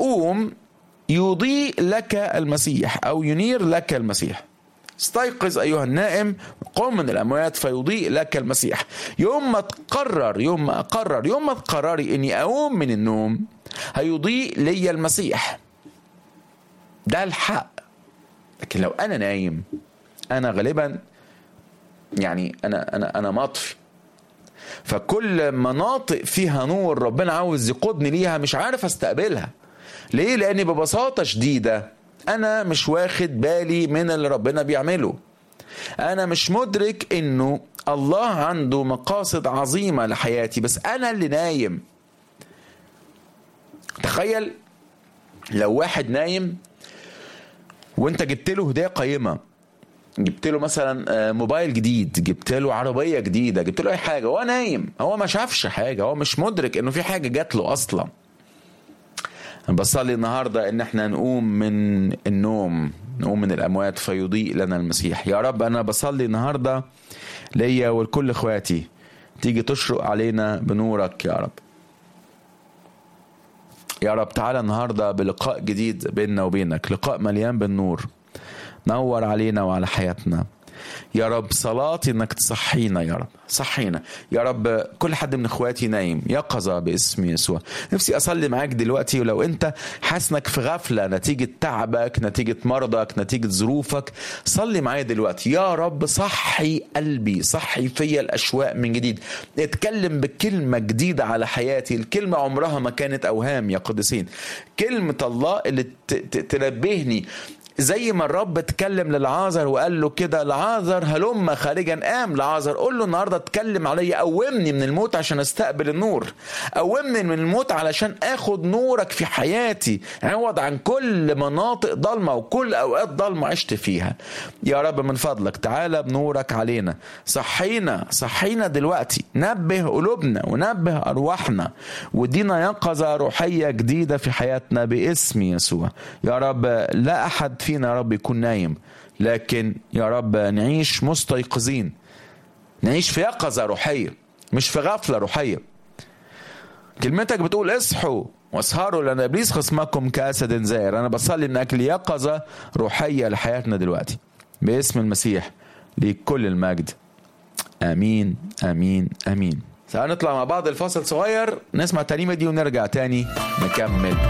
قوم يضيء لك المسيح او ينير لك المسيح استيقظ ايها النائم قم من الاموات فيضيء لك المسيح يوم ما تقرر يوم ما اقرر يوم ما تقرري اني اقوم من النوم هيضيء لي المسيح ده الحق لكن لو انا نايم انا غالبا يعني انا انا انا مطفي فكل مناطق فيها نور ربنا عاوز يقودني ليها مش عارف استقبلها ليه لاني ببساطه شديده انا مش واخد بالي من اللي ربنا بيعمله انا مش مدرك انه الله عنده مقاصد عظيمه لحياتي بس انا اللي نايم تخيل لو واحد نايم وانت جبت له هديه قيمه جبت له مثلا موبايل جديد جبت له عربيه جديده جبت له اي حاجه هو نايم هو ما شافش حاجه هو مش مدرك انه في حاجه جات له اصلا انا بصلي النهارده ان احنا نقوم من النوم نقوم من الاموات فيضيء لنا المسيح يا رب انا بصلي النهارده ليا ولكل اخواتي تيجي تشرق علينا بنورك يا رب يا رب تعالى النهارده بلقاء جديد بيننا وبينك لقاء مليان بالنور نور علينا وعلى حياتنا يا رب صلاتي انك تصحينا يا رب صحينا يا رب كل حد من اخواتي نايم يقظة باسم يسوع نفسي اصلي معاك دلوقتي ولو انت حاسس انك في غفلة نتيجة تعبك نتيجة مرضك نتيجة ظروفك صلي معايا دلوقتي يا رب صحي قلبي صحي فيا الاشواق من جديد اتكلم بكلمة جديدة على حياتي الكلمة عمرها ما كانت اوهام يا قدسين كلمة الله اللي تنبهني زي ما الرب اتكلم للعازر وقال له كده العازر هلم خارجا قام لعازر قول له النهارده اتكلم عليا قومني من الموت عشان استقبل النور قومني من الموت علشان اخد نورك في حياتي عوض عن كل مناطق ضلمه وكل اوقات ضلمه عشت فيها يا رب من فضلك تعالى بنورك علينا صحينا صحينا دلوقتي نبه قلوبنا ونبه ارواحنا ودينا يقظه روحيه جديده في حياتنا باسم يسوع يا رب لا احد فينا يا رب يكون نايم لكن يا رب نعيش مستيقظين نعيش في يقظة روحية مش في غفلة روحية كلمتك بتقول اصحوا واسهروا لان ابليس خصمكم كاسد زائر انا بصلي من اجل يقظة روحية لحياتنا دلوقتي باسم المسيح لكل المجد امين امين امين هنطلع مع بعض الفاصل صغير نسمع الترنيمه دي ونرجع تاني نكمل